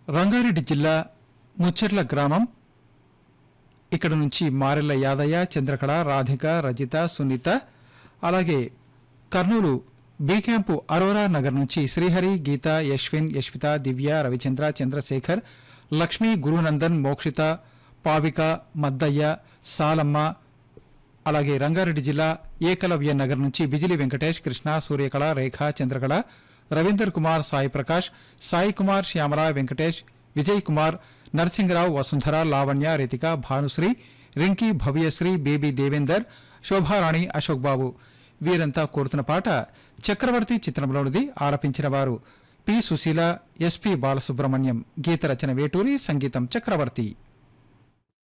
రంగారెడ్డి జిల్లా ముచ్చర్ల గ్రామం ఇక్కడ నుంచి మారెల్ల యాదయ్య చంద్రకళ రాధిక రజిత సునీత అలాగే కర్నూలు బి క్యాంపు అరోరా నగర్ నుంచి శ్రీహరి గీత యశ్విన్ యశ్విత దివ్య రవిచంద్ర చంద్రశేఖర్ లక్ష్మి గురునందన్ మోక్షిత పావిక మద్దయ్య సాలమ్మ అలాగే రంగారెడ్డి జిల్లా ఏకలవ్య నగర్ నుంచి బిజిలి వెంకటేష్ కృష్ణ సూర్యకళ రేఖ చంద్రకళ రవీందర్ కుమార్ సాయి ప్రకాష్ సాయి కుమార్ శ్యామల వెంకటేష్ విజయ్ కుమార్ నరసింగరావు వసుంధర లావణ్య రితిక భానుశ్రీ రింకీ భవ్యశ్రీ బేబీ దేవేందర్ శోభారాణి అశోక్ బాబు వీరంతా కోరుతున్న పాట చక్రవర్తి చిత్రంలోనిది ఆలపించిన వారు పి సుశీల ఎస్పి బాలసుబ్రహ్మణ్యం గీత రచన వేటూరి సంగీతం చక్రవర్తి